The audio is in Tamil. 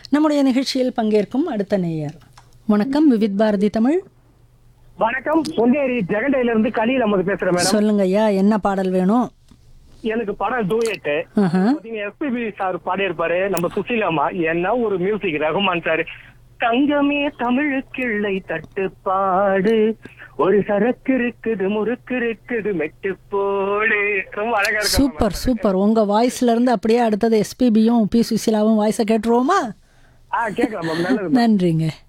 நம்முடைய நிகழ்ச்சியில் பங்கேற்கும் அடுத்த நேயர் வணக்கம் விவித் பாரதி தமிழ் வணக்கம் பொன்னேரி ஜெகண்டையில இருந்து கலியில் அம்மது பேசுறேன் மேடம் சொல்லுங்க ஐயா என்ன பாடல் வேணும் எனக்கு படம் டூயட் ஆஹா. எஸ்பிபி சார் பாடியிருப்பாரு நம்ம சுசீலாமா என்ன ஒரு மியூசிக் ரகுமான் சார் தங்கமே தமிழுக்கிள்ளை தட்டுப்பாடு ஒரு சரக்கு இருக்குது முறுக்கு இருக்குது மெட்டு போடு ரொம்ப அழகா இருக்கு சூப்பர் சூப்பர் உங்க வாய்ஸ்ல இருந்து அப்படியே அடுத்தது எஸ்பிபியும் பி சுசிலாவும் வாய்ஸை கேட்டுருவோமா ஆ கேட்கலாம் மேம் நல்லது நன்றிங்க